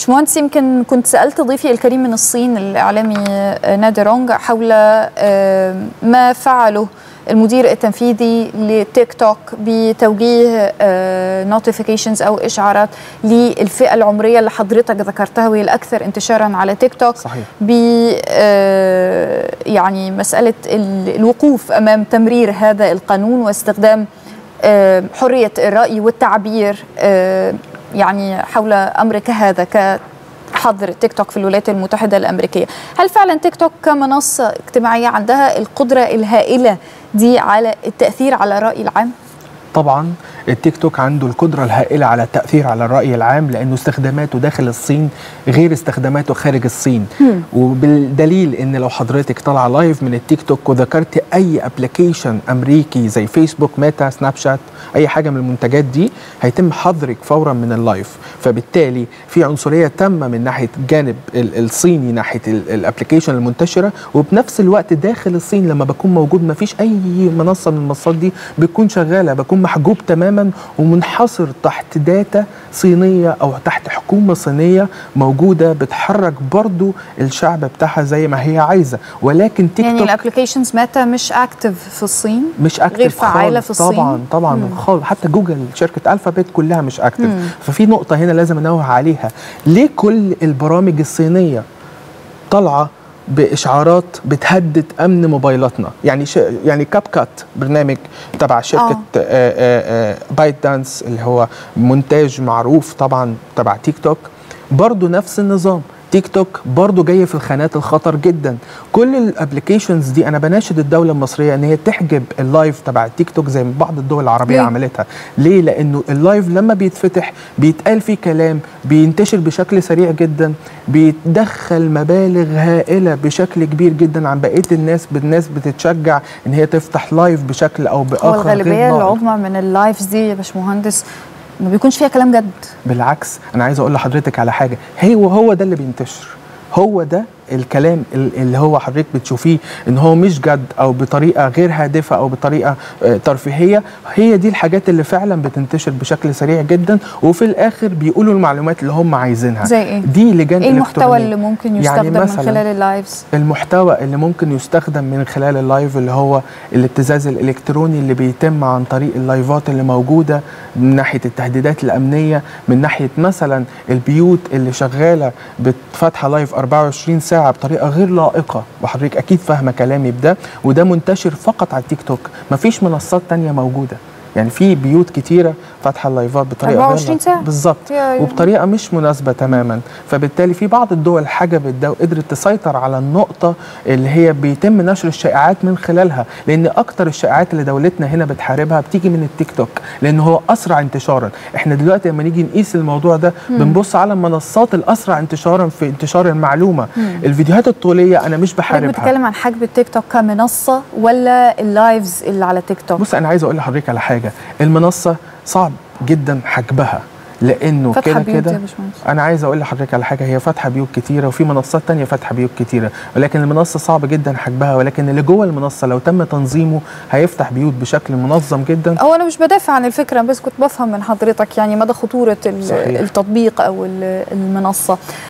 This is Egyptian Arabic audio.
باشمهندس يمكن كنت سالت ضيفي الكريم من الصين الاعلامي نادي رونج حول ما فعله المدير التنفيذي لتيك توك بتوجيه نوتيفيكيشنز او اشعارات للفئه العمريه اللي حضرتك ذكرتها وهي الاكثر انتشارا على تيك توك صحيح ب يعني مساله الوقوف امام تمرير هذا القانون واستخدام حريه الراي والتعبير يعني حول امر كهذا ك حظر تيك توك في الولايات المتحدة الأمريكية هل فعلا تيك توك كمنصة اجتماعية عندها القدرة الهائلة دي على التأثير على الرأي العام؟ طبعا التيك توك عنده القدره الهائله على التاثير على الراي العام لانه استخداماته داخل الصين غير استخداماته خارج الصين مم. وبالدليل ان لو حضرتك طالعه لايف من التيك توك وذكرت اي ابلكيشن امريكي زي فيسبوك ميتا سناب شات اي حاجه من المنتجات دي هيتم حظرك فورا من اللايف فبالتالي في عنصريه تامه من ناحيه الجانب ال- الصيني ناحيه الابلكيشن المنتشره وبنفس الوقت داخل الصين لما بكون موجود ما فيش اي منصه من المنصات دي بتكون شغاله بكون محجوب تماما ومنحصر تحت داتا صينيه او تحت حكومه صينيه موجوده بتحرك برضو الشعب بتاعها زي ما هي عايزه ولكن تيك يعني توك الابلكيشنز ميتا مش اكتف في الصين مش اكتف غير فعالة خالص. في الصين؟ طبعا طبعا مم. خالص حتى جوجل شركه الفابت كلها مش اكتف مم. ففي نقطه هنا لازم انوه عليها ليه كل البرامج الصينيه طالعه باشعارات بتهدد امن موبايلاتنا يعني ش... يعني كاب كات برنامج تبع شركه آه. آه آه بايت دانس اللي هو مونتاج معروف طبعا تبع تيك توك برضو نفس النظام تيك توك برضو جايه في الخانات الخطر جدا كل الابلكيشنز دي انا بناشد الدوله المصريه ان هي تحجب اللايف تبع التيك توك زي ما بعض الدول العربيه ليه؟ عملتها ليه لانه اللايف لما بيتفتح بيتقال فيه كلام بينتشر بشكل سريع جدا بيتدخل مبالغ هائله بشكل كبير جدا عن بقيه الناس بالناس بتتشجع ان هي تفتح لايف بشكل او باخر هو غير الغالبية لائق. العظمى من اللايفز دي يا باشمهندس ما بيكونش فيها كلام جد بالعكس انا عايز اقول لحضرتك على حاجه هي وهو ده اللي بينتشر هو ده الكلام ال- اللي هو حضرتك بتشوفيه ان هو مش جد او بطريقه غير هادفه او بطريقه آه، ترفيهيه هي دي الحاجات اللي فعلا بتنتشر بشكل سريع جدا وفي الاخر بيقولوا المعلومات اللي هم عايزينها زي ايه؟ دي لجان ايه المحتوى إلكترونية. اللي ممكن يعني يستخدم من مثلاً خلال اللايفز؟ المحتوى اللي ممكن يستخدم من خلال اللايف اللي هو الابتزاز الالكتروني اللي بيتم عن طريق اللايفات اللي موجوده من ناحيه التهديدات الامنيه من ناحيه مثلا البيوت اللي شغاله فاتحه لايف 24 ساعه بطريقه غير لائقه وحضرتك اكيد فاهمه كلامي بده وده منتشر فقط على التيك توك مفيش منصات تانية موجوده يعني في بيوت كتيره فاتحه اللايفات بطريقه غير 24 لائقة. ساعة. بالظبط يا- يا. وبطريقه مش مناسبه تماما فبالتالي في بعض الدول حجبت ده وقدرت تسيطر على النقطه اللي هي بيتم نشر الشائعات من خلالها لان اكتر الشائعات اللي دولتنا هنا بتحاربها بتيجي من التيك توك لان هو اسرع انتشارا احنا دلوقتي لما نيجي نقيس الموضوع ده بنبص على المنصات الاسرع انتشارا في انتشار المعلومه الفيديوهات الطوليه انا مش حضرتك بحاربها بتتكلم عن حجب التيك توك كمنصة ولا اللايفز اللي على تيك توك؟ بص انا عايز اقول لحضرتك على حاجه المنصه صعب جدا حجبها لانه فاتحة كده بيوت يا كده باشمهندس. انا عايز اقول لحضرتك على حاجه هي فاتحه بيوت كتيره وفي منصات تانية فاتحه بيوت كتيره ولكن المنصه صعب جدا حجبها ولكن اللي جوه المنصه لو تم تنظيمه هيفتح بيوت بشكل منظم جدا هو انا مش بدافع عن الفكره بس كنت بفهم من حضرتك يعني مدى خطوره ال- صحيح. التطبيق او ال- المنصه